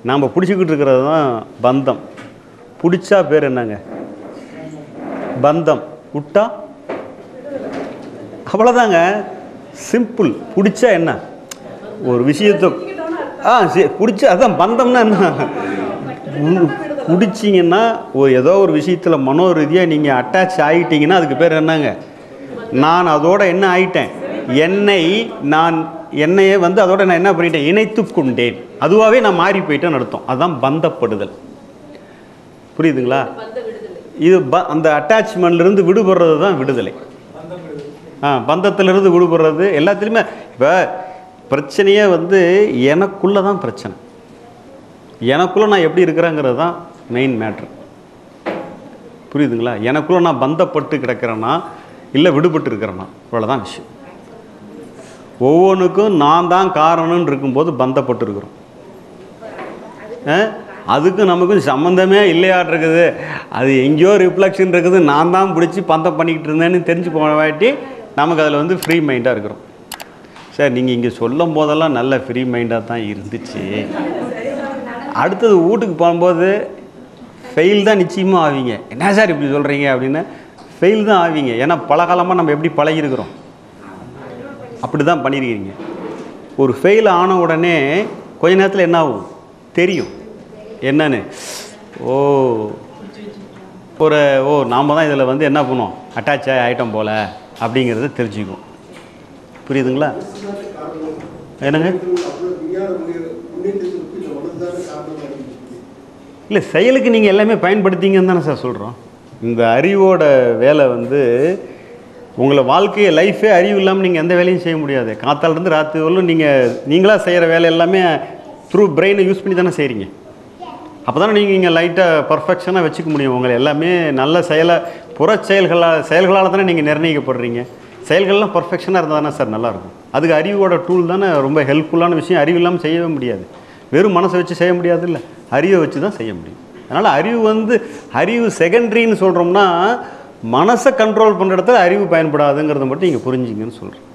நாம் பிடிச்சிக்கிட்டு இருக்கிறது தான் பந்தம் பிடிச்சா பேர் என்னங்க பந்தம் விட்டா அவ்வளோதாங்க சிம்பிள் பிடிச்சா என்ன ஒரு விஷயத்தை ஆ சரி பிடிச்சா அதான் பந்தம்னா என்ன உ- பிடிச்சிங்கன்னா ஒரு ஏதோ ஒரு விஷயத்தில் மனோ ரீதியாக நீங்கள் அட்டாச் ஆகிட்டீங்கன்னா அதுக்கு பேர் என்னங்க நான் அதோட என்ன ஆயிட்டேன் என்னை நான் என்னையே வந்து அதோட நான் என்ன பண்ணிட்டேன் இணைத்து கொண்டேன் அதுவாகவே நான் மாறி போயிட்டேன்னு அர்த்தம் அதுதான் பந்தப்படுதல் புரியுதுங்களா இது ப அந்த அட்டாச்மெண்ட்லேருந்து விடுபடுறது தான் விடுதலை ஆ பந்தத்திலிருந்து விடுபடுறது எல்லாத்துலேயுமே இப்போ பிரச்சனையே வந்து எனக்குள்ளே தான் பிரச்சனை எனக்குள்ளே நான் எப்படி இருக்கிறேங்கிறது தான் மெயின் மேட்ரு புரியுதுங்களா எனக்குள்ளே நான் பந்தப்பட்டு கிடக்கிறேன்னா இல்லை விடுபட்டு இருக்கிறேன்னா இவ்வளோதான் விஷயம் ஒவ்வொன்றுக்கும் நான் தான் காரணம்னு இருக்கும்போது பந்தப்பட்டு இருக்கிறோம் ஆ? அதுக்கும் நமக்கும் சம்மந்தமே இல்லையாட்டு இருக்குது அது எங்கேயோ ரிஃப்ளெக்ஷன் இருக்குது நான் தான் பிடிச்சி பந்தம் பண்ணிக்கிட்டு இருந்தேன்னு தெரிஞ்சு போன வாட்டி நமக்கு அதில் வந்து ஃப்ரீ மைண்டாக இருக்கிறோம் சார் நீங்கள் இங்கே சொல்லும் போதெல்லாம் நல்ல ஃப்ரீ மைண்டாக தான் இருந்துச்சு அடுத்தது வீட்டுக்கு போகும்போது ஃபெயில் தான் நிச்சயமாக ஆவீங்க என்ன சார் இப்படி சொல்கிறீங்க அப்படின்னு ஃபெயில் தான் ஆவீங்க ஏன்னா பல காலமாக நம்ம எப்படி பழகிருக்கிறோம் அப்படி தான் பண்ணியிருக்கீங்க ஒரு ஃபெயில் ஆன உடனே கொஞ்ச நேரத்தில் என்ன ஆகும் தெரியும் என்னன்னு ஓ ஒரு ஓ நாம் தான் இதில் வந்து என்ன பண்ணுவோம் அட்டாச் ஆகிட்டோம் போல் அப்படிங்கிறத தெரிஞ்சுக்கும் புரியுதுங்களா என்னங்க இல்லை செயலுக்கு நீங்கள் எல்லாமே பயன்படுத்திங்கன்னு தானே சார் சொல்கிறோம் இந்த அறிவோட வேலை வந்து உங்களை வாழ்க்கையை லைஃபே அறிவு இல்லாமல் நீங்கள் எந்த வேலையும் செய்ய முடியாது காத்தாலேருந்து ராத்திரி வரலும் நீங்கள் நீங்களாக செய்கிற வேலை எல்லாமே த்ரூ பிரெயினை யூஸ் பண்ணி தானே செய்கிறீங்க அப்போ தானே நீங்கள் இங்கே லைட்டாக பர்ஃபெக்ஷனாக வச்சுக்க முடியும் உங்களை எல்லாமே நல்ல செயலை புற செயல்களால் செயல்களால் தானே நீங்கள் நிர்ணயிக்கப்படுறீங்க செயல்கள்லாம் பர்ஃபெக்ஷனாக இருந்தால் தானே சார் நல்லாயிருக்கும் அதுக்கு அறிவோட டூல் தானே ரொம்ப ஹெல்ப்ஃபுல்லான விஷயம் அறிவு இல்லாமல் செய்யவே முடியாது வெறும் மனசை வச்சு செய்ய முடியாது இல்லை அறிவை வச்சு தான் செய்ய முடியும் அதனால் அறிவு வந்து அறிவு செகண்டரின்னு சொல்கிறோம்னா மனசை கண்ட்ரோல் பண்ணுற இடத்துல அறிவு பயன்படாதுங்கிறத மட்டும் நீங்கள் புரிஞ்சுங்கன்னு சொல்கிறேன்